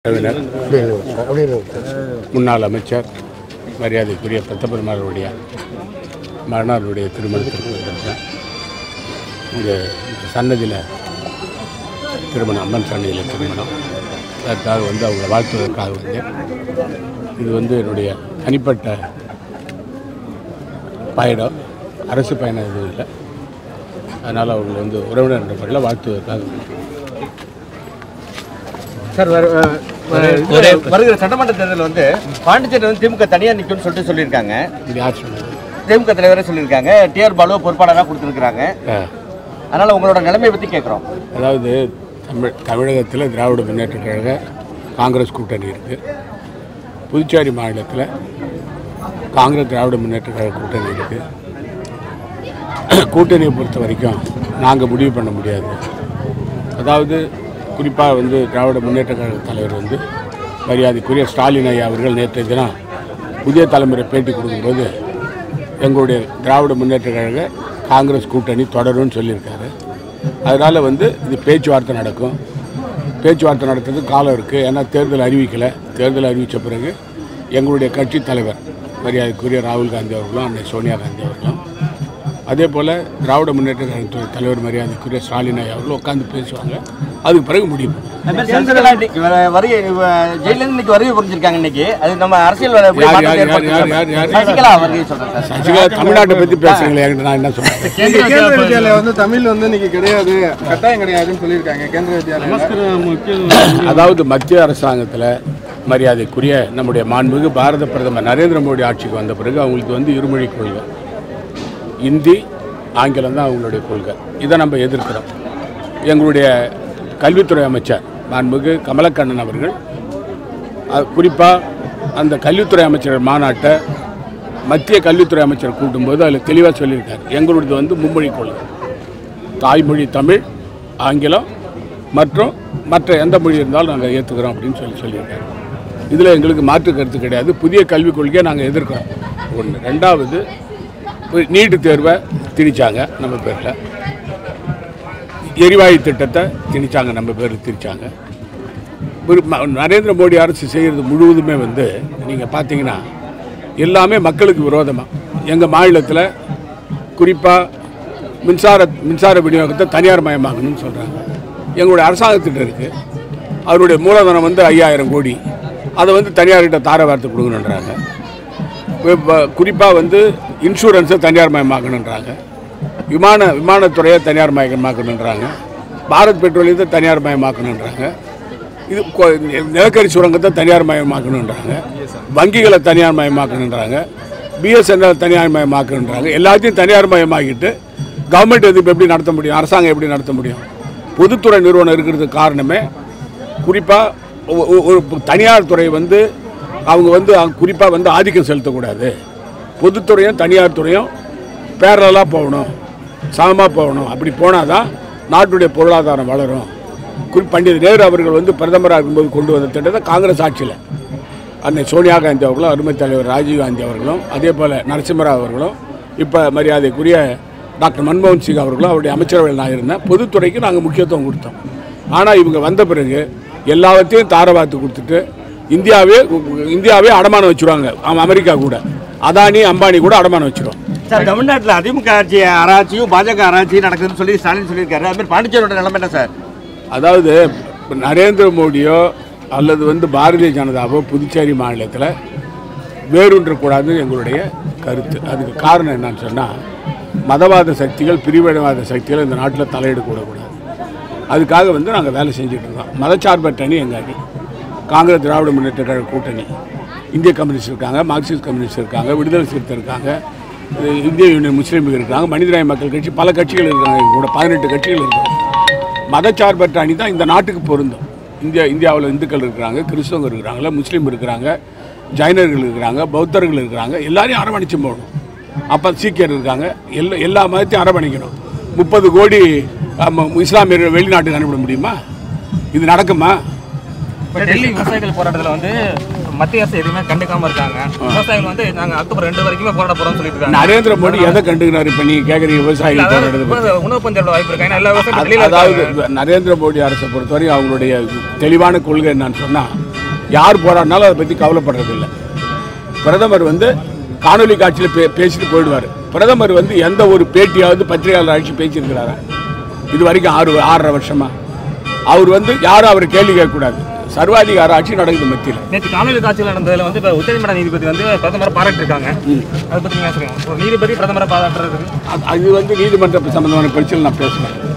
உறவினர் அப்படின்னு முன்னாள் அமைச்சர் மரியாதைக்குரிய பெத்தபெருமாளுடைய மரணாருடைய திருமணத்திற்கு வந்திருக்கேன் இங்கே சன்னதியில் திருமணம் அம்மன் சன்னதியில் திருமணம் அதற்காக வந்து அவங்கள வாழ்த்துவதற்காக வந்தேன் இது வந்து என்னுடைய தனிப்பட்ட பயணம் அரசு பயணம் எதுவும் இல்லை அதனால் அவங்களை வந்து உறவினர் என்ற முறையில் வாழ்த்துவதற்காக வந்தேன் சார் வரு- அஹ், வரு- வருகிற சட்டமன்ற தேர்தல் வந்து பாண்டிச்சேரி வந்து திமுக தனியாக நிற்கும்னு சொல்லிட்டு சொல்லியிருக்காங்க இது யார் சொன்னது திமுக தலைவரே சொல்லியிருக்காங்க டிஆர் பாலு பொறுப்பாளராக கொடுத்துருக்காங்க ஆ. அதனால உங்களோட நிலைமையை பற்றி கேட்குறோம் அதாவது தமிழ் தமிழகத்தில் திராவிட முன்னேற்ற கழக காங்கிரஸ் கூட்டணி இருக்குது புதுச்சேரி மாநிலத்தில் காங்கிரஸ் திராவிட முன்னேற்ற கழக கூட்டணி இருக்குது கூட்டணியை பொறுத்த வரைக்கும் நாங்கள் முடிவு பண்ண முடியாது அதாவது குறிப்பாக வந்து திராவிட முன்னேற்ற கழக தலைவர் வந்து மரியாதைக்குரிய ஸ்டாலின் ஐயா அவர்கள் நேற்றைய தினம் புதிய தலைமுறை பேட்டி கொடுக்கும்போது எங்களுடைய திராவிட முன்னேற்ற கழக காங்கிரஸ் கூட்டணி தொடரும்னு சொல்லியிருக்காரு அதனால் வந்து இது பேச்சுவார்த்தை நடக்கும் பேச்சுவார்த்தை நடத்துறதுக்கு காலம் இருக்குது ஏன்னா தேர்தல் அறிவிக்கலை தேர்தல் அறிவித்த பிறகு எங்களுடைய கட்சி தலைவர் மரியாதைக்குரிய ராகுல் காந்தி அவர்களும் அன்னை சோனியா காந்தி அவர்களும் அதே போல் திராவிட முன்னேற்ற கழக தலைவர் மரியாதைக்குரிய ஸ்டாலின் ஐயா அவர்களும் உட்காந்து பேசுவாங்க அதுக்கு பிறகு முடியும் வருகை ஜெயிலிருந்து இன்னைக்கு வருகை புரிஞ்சிருக்காங்க இன்னைக்கு அது நம்ம அரசியல் வர- எப்படி யார், மாற்றத்தை யார், யார், ஏற்படுத்தும் யார், யார், யார்? சசிகலா வருகை சொல்றேன் சார் சசிகலா தமிழ்நாட்டை பற்றி பேசுகிறீங்களே என்கிட்ட நான் என்ன சொல்கிறேன் கேந்திர வித்யாலயா வந்து தமிழ் வந்து இன்னைக்கு கிடையாது கட்டாயம் கிடையாதுன்னு சொல்லியிருக்காங்க கேந்திர வித்யாலயா அதாவது மத்திய அரசாங்கத்தில் மரியாதைக்குரிய நம்முடைய மாண்புமிகு பாரத பிரதமர் நரேந்திர மோடி ஆட்சிக்கு வந்த பிறகு அவங்களுக்கு வந்து இருமொழி கொள்கை இந்தி ஆங்கிலம் தான் அவங்களுடைய கொள்கை இதை நம்ம எதிர்க்கிறோம் எங்களுடைய கல்வித்துறை அமைச்சர் மாண்புமிகு கமலக்கண்ணன் அவர்கள் குறிப்பாக அந்த கல்வித்துறை அமைச்சர் மாநாட்டை மத்திய கல்வித்துறை அமைச்சர் கூட்டும்போது அதில் தெளிவாக சொல்லியிருக்காரு எங்களுடையது வந்து மும்மொழி கொள்கை தாய்மொழி தமிழ் ஆங்கிலம் மற்றும் மற்ற எந்த மொழி இருந்தாலும் நாங்கள் ஏற்றுக்கிறோம் அப்படின்னு சொல்லி சொல்லியிருக்காரு இதில் எங்களுக்கு மாற்று கருத்து கிடையாது புதிய கல்விக் கொள்கையை நாங்கள் எதிர்க்கிறோம் ஒன்று ரெண்டாவது நீட்டு தேர்வை திணிச்சாங்க நம்ம பேரில் எரிவாயு திட்டத்தை திணிச்சாங்க நம்ம பேர் திணிச்சாங்க ஒரு ம- நரேந்திர மோடி அரசு செய்கிறது முழுவதுமே வந்து நீங்கள் பார்த்தீங்கன்னா எல்லாமே மக்களுக்கு விரோதமாக எங்கள் மாநிலத்தில் குறிப்பாக மின்சார மின்சார விநியோகத்தை தனியார் மயமாக்கணும்னு சொல்கிறாங்க எங்களுடைய அரசாங்கத்திட்ட இருக்குது அவருடைய மூலதனம் வந்து ஐயாயிரம் கோடி அதை வந்து தனியார்கிட்ட தார வார்த்தை கொடுக்கணுன்றாங்க குறிப்பாக வந்து இன்சூரன்ஸை தனியார் மயமாக்கணுன்றாங்க விமான விமானத்துறையை தனியார் மயமாக்கணுன்றாங்க பாரத் பெட்ரோலியத்தை தனியார் மயமாக்கணுன்றாங்க இது கொ- நிலக்கரி சுரங்கத்தை தனியார் மயமாக்கணுன்றாங்க வங்கிகளை தனியார் மயமாக்கணுன்றாங்க பிஎஸ்என்எல் தனியார் மயமாக்கணுன்றாங்க எல்லாத்தையும் தனியார் மயமாக்கிட்டு கவர்மெண்ட் இது இப்போ எப்படி நடத்த முடியும் அரசாங்கம் எப்படி நடத்த முடியும் பொதுத்துறை நிறுவனம் இருக்கிறதுக்கு காரணமே குறிப்பாக ஒரு தனியார் துறை வந்து அவங்க வந்து குறிப்பாக வந்து ஆதிக்கம் செலுத்தக்கூடாது பொதுத்துறையும் தனியார் துறையும் பேரலாக போகணும் சமமாக போகணும் அப்படி போனால் தான் நாட்டுடைய பொருளாதாரம் வளரும் குறி பண்டித நேரு அவர்கள் வந்து பிரதமராக இருக்கும்போது கொண்டு வந்த திட்டத்தை காங்கிரஸ் ஆட்சியில் அன்னை சோனியா காந்தி அவர்களும் அருமை தலைவர் ராஜீவ் காந்தி அவர்களும் அதே போல் நரசிம்மராவ் அவர்களும் இப்போ மரியாதைக்குரிய டாக்டர் மன்மோகன் சிங் அவர்களும் அவருடைய அமைச்சரவையில் நான் இருந்தேன் பொதுத்துறைக்கு நாங்கள் முக்கியத்துவம் கொடுத்தோம் ஆனால் இவங்க வந்த பிறகு எல்லாவற்றையும் தாரவாத்து கொடுத்துட்டு இந்தியாவே இந்தியாவே அடமானம் வச்சுருவாங்க ஆமாம் அமெரிக்கா கூட அதானி அம்பானி கூட அடமானம் வச்சிரும் சார் தமிழ்நாட்டில் அதிமுக ஆட்சி ஆராய்ச்சியும் பாஜக ஆராய்ச்சியும் நடக்குதுன்னு சொல்லி ஸ்டாலின் சொல்லியிருக்காரு அது மாதிரி பாண்டிச்சேரியோட நிலைமை என்ன சார் அதாவது இப்ப நரேந்திர மோடியோ அல்லது வந்து பாரதிய ஜனதாவோ புதுச்சேரி மாநிலத்தில் வேரூன்றக்கூடாதுன்னு எங்களுடைய கருத்து அதுக்கு காரணம் என்னன்னு சொன்னால் மதவாத சக்திகள் பிரிவினவாத சக்திகள் இந்த நாட்டில் தலையிட கூடக்கூடாது அதுக்காக வந்து நாங்கள் வேலை செஞ்சுட்டு இருக்கோம் மதச்சார்பற்ற அணி எங்கள் அணி காங்கிரஸ் திராவிட முன்னேற்ற கழக கூட்டணி இந்திய கம்யூனிஸ்ட் இருக்காங்க மார்க்சிஸ்ட் கம்யூனிஸ்ட் இருக்காங்க விடுதலை சிறுத்தை இருக்காங்க இது இந்திய யூனியன் முஸ்லீம்கள் இருக்காங்க மனிதநேய மக்கள் கட்சி பல கட்சிகள் இருக்காங்க எங்க கூட பதினெட்டு கட்சிகள் இருக்காங்க மதச்சார்பற்ற அணி தான் இந்த நாட்டுக்கு பொருந்தும் இந்தியா இந்தியாவில் இந்துக்கள் இருக்கிறாங்க கிறிஸ்தவங்க இருக்கிறாங்க முஸ்லீம் இருக்கிறாங்க ஜைனர்கள் இருக்கிறாங்க பௌத்தர்கள் இருக்கிறாங்க எல்லாரையும் அரவணைச்சு போகணும் அப்போ சீக்கியர் இருக்காங்க எல்லா எல்லா மதத்தையும் அரவணைக்கணும் முப்பது கோடி ஆமா, இஸ்லாமியர்கள் வெளிநாட்டுக்கு அனுப்பிட முடியுமா இது நடக்குமா இப்போ டெல்லி விவசாயிகள் போராட்டத்தில் வந்து மத்திய அரசு எதுவுமே கண்டுக்காம இருக்காங்க விவசாயிகள் வந்து நாங்கள் அக்டோபர் ரெண்டு வரைக்குமே போராட போறோம்னு சொல்லிட்டு இருக்காங்க நரேந்திர மோடி எதை கண்டுக்கிறாரு இப்போ நீங்கள் கேட்குறீங்க விவசாயிகள் போராடுறது பத்தி? அதாவது உணவு பஞ்சோட வாய்ப்பு இருக்கு ஏன்னா எல்லா விவசாயிகளும் அது- வெளியில அதாவது இருக்காங்க நரேந்திர மோடி அரசை பொறுத்தவரை அவங்களுடைய தெளிவான கொள்கை என்னன்னு சொன்னால் யார் போராடினாலும் அதை பற்றி கவலைப்படுறதில்லை பிரதமர் வந்து காணொலி காட்சியில் பே பேசிட்டு போயிடுவார் பிரதமர் வந்து எந்த ஒரு பேட்டியாவது பத்திரிகையாளர் அழைச்சி பேசியிருக்கிறாரா இது வரைக்கும் ஆறு ஆறரை வருஷமா அவர் வந்து யாரும் அவர் கேள்வி கேட்கக்கூடாது சர்வாதிகார ஆட்சி நடக்குது மத்தியில் நேற்று காணொலி காட்சியில் நடந்ததுல வந்து இப்போ உச்சநீதிமன்ற நீதிபதி வந்து பிரதமரை பாராட்டிருக்காங்க அதை பத்தி நீங்க சொல்லுங்க ஒரு நீதிபதி பிரதமரை பாராட்டுறதுக்கு அது- அது வந்து நீதிமன்ற சம்பந்தமான பிரச்சனை நான் பேசுவேன்